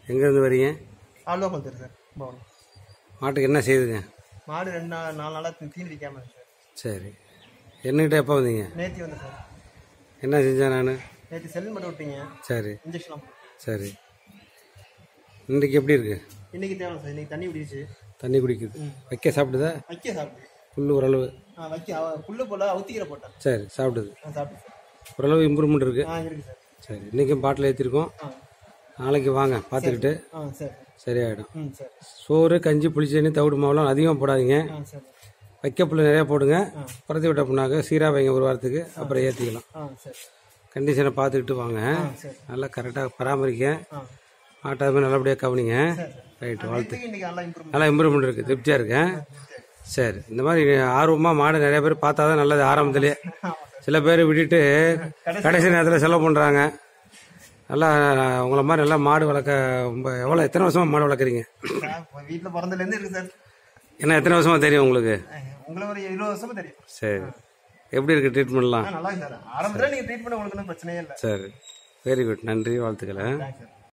எங்கேருந்து வரீங்க ஆழ்வா கொடுத்துரு சார் பவன் மாட்டுக்கு என்ன செய்யுதுங்க மாடு ரெண்டு நாள் நாலு நாளாக தீனி வைக்காம இருக்கு சார் சரி என்னகிட்ட எப்போ வந்தீங்க நேத்தி வந்தேன் சார் என்ன செஞ்சேன் நான் நேற்று செல்லுன்னு மட்டும் விட்டீங்க சரி இன்ஜெக்ஷன்லாம் போட்டு. சரி இன்றைக்கு எப்படி இருக்கு இன்னைக்கு தேவை சார் இன்னைக்கு தண்ணி விடிச்சு தண்ணி குடிக்குது வைக்க சாப்பிடுதா வைக்க சாப்பிடு புல் ஓரளவு ஆ வைக்க அவ- புல்லு போல அவுத்திக்கிற போட்டேன் சரி சாப்பிடுது ஆ சாப்பிட்டு சார் ஓரளவு இம்ப்ரூவ்மெண்ட் இருக்குது ஆ இருக்கு சார் சரி இன்றைக்கும் பாட்டில் ஏற்றிருக்கோம் ஆ நாளைக்கு வாங்க பார்த்துக்கிட்டு ஆ சரி சரியாயிடும் ம் சரி சோறு கஞ்சி புளிச்சேனி தவிடு மாவுலாம் அதிகமாக போடாதீங்க ஆ சரி வைக்க புல் நிறையா போடுங்க குறைச்சி விட்ட புண்ணாக்க சீராக வைங்க ஒரு வாரத்துக்கு அப்புறம் ஏற்றிக்கலாம் ஆ சரி கண்டிஷனை பார்த்துக்கிட்டு வாங்க ஆ சரி நல்லா கரெக்டாக பராமரிக்க ஆ ஆட்டாமே நல்லபடியாக கவனிங்க சரி சார் ரைட்டு வாழ்த்து நேற்றுக்கு இன்னைக்கு நல்லா இம்ப்ரூவ் நல்லா இம்ப்ரூவ்மெண்ட் இருக்குது திருப்தியாக இருக்கேன் சரி இந்த மாதிரி ஆர்வமாக மாடு நிறைய பேர் பார்த்தா தான் நல்லது ஆரம்பத்திலேயே சில பேர் விட்டுட்டு கடைசி நேரத்தில் செலவு பண்ணுறாங்க நல்லா உங்களை மாதிரி நல்லா மாடு வளர்க்க ரொம்ப எவ்வளோ எத்தனை வருஷமாக மாடு வளர்க்குறீங்க வீட்டில் பிறந்ததுலேருந்து இருக்கு சார் என்ன எத்தனை வருஷமாக தெரியும் உங்களுக்கு உங்களை ஒரு இருபது வருஷமா தெரியும் சரி எப்படி இருக்குது ட்ரீட்மெண்ட்லாம் ஆ நல்லா இருக்கு சார் ஆரம்பத்தில் நீங்கள் ட்ரீட் பண்ண உங்களுக்கு ஒன்றும் பிரச்சனையே இல்லை சரி வெரி குட் நன்றி வாழ்த்துக்களை தேங்க்ஸ் சார்